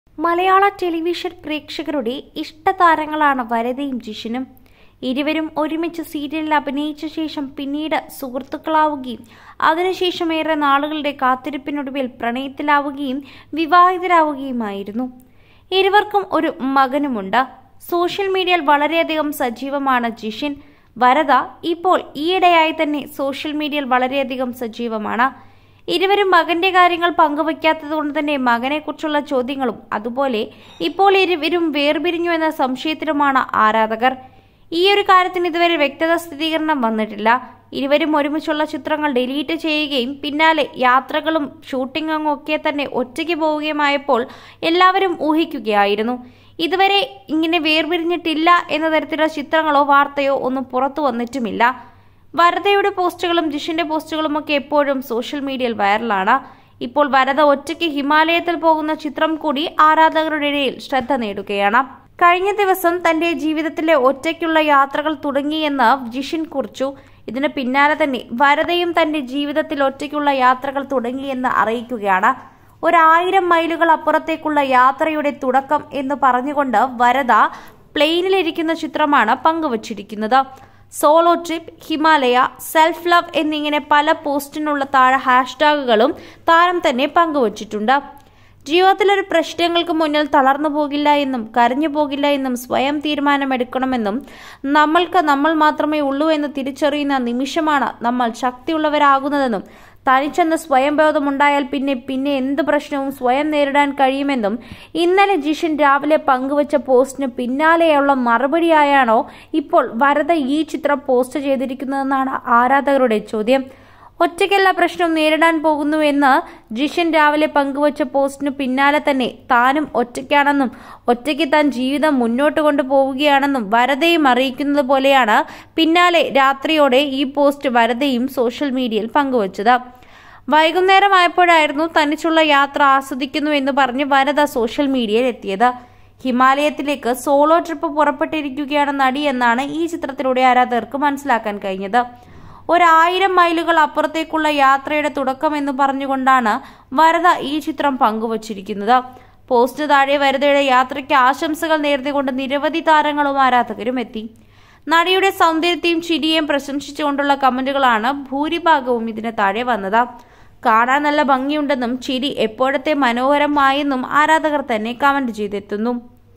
മലയാള ടെലിവിഷൻ പ്രേക്ഷകരുടെ ഇഷ്ടതാരങ്ങളാണ് വരദയും ജിഷിനും ഇരുവരും ഒരുമിച്ച് സീരിയലിൽ അഭിനയിച്ച ശേഷം പിന്നീട് സുഹൃത്തുക്കളാവുകയും അതിനുശേഷം ഏറെ നാളുകളുടെ കാത്തിരിപ്പിനൊടുവിൽ പ്രണയത്തിലാവുകയും വിവാഹിതരാവുകയുമായിരുന്നു ഇരുവർക്കും ഒരു മകനുമുണ്ട് സോഷ്യൽ മീഡിയയിൽ വളരെയധികം സജീവമാണ് ജിഷിൻ വരദ ഇപ്പോൾ ഈയിടെയായി തന്നെ സോഷ്യൽ മീഡിയയിൽ വളരെയധികം സജീവമാണ് ഇരുവരും മകന്റെ കാര്യങ്ങൾ പങ്കുവയ്ക്കാത്തതുകൊണ്ട് തന്നെ മകനെക്കുറിച്ചുള്ള ചോദ്യങ്ങളും അതുപോലെ ഇപ്പോൾ ഇരുവരും വേർപിരിഞ്ഞു എന്ന സംശയത്തിലുമാണ് ആരാധകർ ഈ ഒരു കാര്യത്തിന് ഇതുവരെ വ്യക്തത സ്ഥിരീകരണം വന്നിട്ടില്ല ഇരുവരും ഒരുമിച്ചുള്ള ചിത്രങ്ങൾ ഡിലീറ്റ് ചെയ്യുകയും പിന്നാലെ യാത്രകളും ഷൂട്ടിങ്ങും ഒക്കെ തന്നെ ഒറ്റയ്ക്ക് പോവുകയുമായപ്പോൾ എല്ലാവരും ഊഹിക്കുകയായിരുന്നു ഇതുവരെ ഇങ്ങനെ വേർപിരിഞ്ഞിട്ടില്ല എന്ന തരത്തിലുള്ള ചിത്രങ്ങളോ വാർത്തയോ ഒന്നും പുറത്തു വന്നിട്ടുമില്ല വരദയുടെ പോസ്റ്റുകളും ജിഷിന്റെ പോസ്റ്റുകളും ഒക്കെ എപ്പോഴും സോഷ്യൽ മീഡിയയിൽ വൈറലാണ് ഇപ്പോൾ വരദ ഒറ്റയ്ക്ക് ഹിമാലയത്തിൽ പോകുന്ന ചിത്രം കൂടി ആരാധകരുടെ ഇടയിൽ ശ്രദ്ധ നേടുകയാണ് കഴിഞ്ഞ ദിവസം തന്റെ ജീവിതത്തിലെ ഒറ്റയ്ക്കുള്ള യാത്രകൾ തുടങ്ങിയെന്ന് ജിഷിൻ കുറിച്ചു ഇതിന് പിന്നാലെ തന്നെ വരദയും തന്റെ ജീവിതത്തിൽ ഒറ്റയ്ക്കുള്ള യാത്രകൾ തുടങ്ങിയെന്ന് അറിയിക്കുകയാണ് ഒരായിരം മൈലുകൾ അപ്പുറത്തേക്കുള്ള യാത്രയുടെ തുടക്കം എന്ന് പറഞ്ഞുകൊണ്ട് വരദ പ്ലെയിനിലിരിക്കുന്ന ചിത്രമാണ് പങ്കുവച്ചിരിക്കുന്നത് solo trip Himalaya self love എന്നിങ്ങനെ പല പോസ്റ്റിനുള്ള താഴെ ഹാഷ്ടാഗുകളും താരം തന്നെ പങ്കുവച്ചിട്ടുണ്ട് ജീവിതത്തിലൊരു പ്രശ്നങ്ങൾക്ക് മുന്നിൽ തളർന്നു പോകില്ല എന്നും കരഞ്ഞു പോകില്ല എന്നും സ്വയം തീരുമാനമെടുക്കണമെന്നും നമ്മൾക്ക് നമ്മൾ മാത്രമേ ഉള്ളൂ എന്ന് തിരിച്ചറിയുന്ന നിമിഷമാണ് നമ്മൾ ശക്തിയുള്ളവരാകുന്നതെന്നും തനിച്ചെന്ന് സ്വയം ബോധമുണ്ടായാൽ പിന്നെ പിന്നെ എന്ത് പ്രശ്നവും സ്വയം നേരിടാൻ കഴിയുമെന്നും ഇന്നലെ ജിഷൻ രാവിലെ പങ്കുവച്ച പോസ്റ്റിന് പിന്നാലെയുള്ള മറുപടിയായാണോ ഇപ്പോൾ വരദ ഈ ചിത്രം പോസ്റ്റ് ചെയ്തിരിക്കുന്നതെന്നാണ് ആരാധകരുടെ ചോദ്യം ഒറ്റയ്ക്കല്ല പ്രശ്നം നേരിടാൻ പോകുന്നു എന്ന് ജിഷൻ രാവിലെ പങ്കുവച്ച പോസ്റ്റിന് പിന്നാലെ തന്നെ താനും ഒറ്റയ്ക്കാണെന്നും ഒറ്റയ്ക്ക് താൻ ജീവിതം മുന്നോട്ട് കൊണ്ടുപോവുകയാണെന്നും വരദയും അറിയിക്കുന്നത് പോലെയാണ് പിന്നാലെ രാത്രിയോടെ ഈ പോസ്റ്റ് വരദയും സോഷ്യൽ മീഡിയയിൽ പങ്കുവച്ചത് വൈകുന്നേരമായപ്പോഴായിരുന്നു തനിച്ചുള്ള യാത്ര ആസ്വദിക്കുന്നു എന്ന് പറഞ്ഞ് വരദ സോഷ്യൽ മീഡിയയിൽ എത്തിയത് ഹിമാലയത്തിലേക്ക് സോളോ ട്രിപ്പ് പുറപ്പെട്ടിരിക്കുകയാണ് നടി എന്നാണ് ഈ ചിത്രത്തിലൂടെ ആരാധകർക്ക് മനസ്സിലാക്കാൻ കഴിഞ്ഞത് ഒരായിരം മൈലുകൾ അപ്പുറത്തേക്കുള്ള യാത്രയുടെ തുടക്കം എന്ന് പറഞ്ഞുകൊണ്ടാണ് വരദ ഈ ചിത്രം പങ്കുവച്ചിരിക്കുന്നത് പോസ്റ്റ് താഴെ വരദയുടെ യാത്രയ്ക്ക് ആശംസകൾ നേർന്നുകൊണ്ട് നിരവധി താരങ്ങളും ആരാധകരും എത്തി നടിയുടെ സൗന്ദര്യത്തെയും ചിരിയെയും പ്രശംസിച്ചുകൊണ്ടുള്ള കമന്റുകളാണ് ഭൂരിഭാഗവും ഇതിന് താഴെ വന്നത് കാണാൻ നല്ല ഭംഗിയുണ്ടെന്നും ചിരി എപ്പോഴത്തെ മനോഹരമായെന്നും ആരാധകർ തന്നെ കമന്റ് ചെയ്തെത്തുന്നു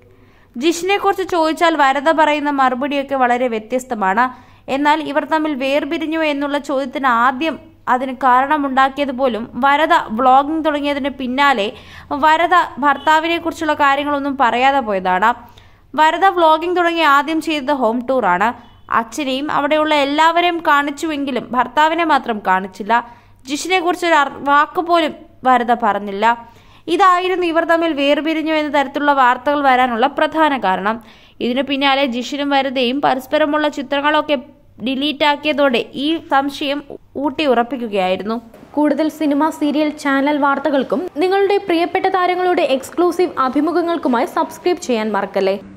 ജിഷിനെ കുറിച്ച് ചോദിച്ചാൽ വരദ പറയുന്ന മറുപടിയൊക്കെ വളരെ വ്യത്യസ്തമാണ് എന്നാൽ ഇവർ തമ്മിൽ വേർപിരിഞ്ഞു എന്നുള്ള ചോദ്യത്തിന് ആദ്യം അതിന് കാരണമുണ്ടാക്കിയത് പോലും വരദ വ്ളോഗിംഗ് തുടങ്ങിയതിന് പിന്നാലെ വരദ ഭർത്താവിനെ കുറിച്ചുള്ള കാര്യങ്ങളൊന്നും പറയാതെ പോയതാണ് വരദ വ്ളോഗിംഗ് തുടങ്ങി ആദ്യം ചെയ്തത് ഹോം ടൂറാണ് അച്ഛനെയും അവിടെയുള്ള എല്ലാവരെയും കാണിച്ചുവെങ്കിലും ഭർത്താവിനെ മാത്രം കാണിച്ചില്ല ജിഷിനെ കുറിച്ച് ഒരു വാക്ക് പോലും വരദ പറഞ്ഞില്ല ഇതായിരുന്നു ഇവർ തമ്മിൽ വേർപിരിഞ്ഞു എന്ന തരത്തിലുള്ള വാർത്തകൾ വരാനുള്ള പ്രധാന കാരണം ഇതിനു പിന്നാലെ ജിഷിനും വരദയും പരസ്പരമുള്ള ചിത്രങ്ങളൊക്കെ ഡിലീറ്റ് ആക്കിയതോടെ ഈ സംശയം ഊട്ടി ഉറപ്പിക്കുകയായിരുന്നു കൂടുതൽ സിനിമ സീരിയൽ ചാനൽ വാർത്തകൾക്കും നിങ്ങളുടെ പ്രിയപ്പെട്ട താരങ്ങളുടെ എക്സ്ക്ലൂസീവ് അഭിമുഖങ്ങൾക്കുമായി സബ്സ്ക്രൈബ് ചെയ്യാൻ മറക്കല്ലേ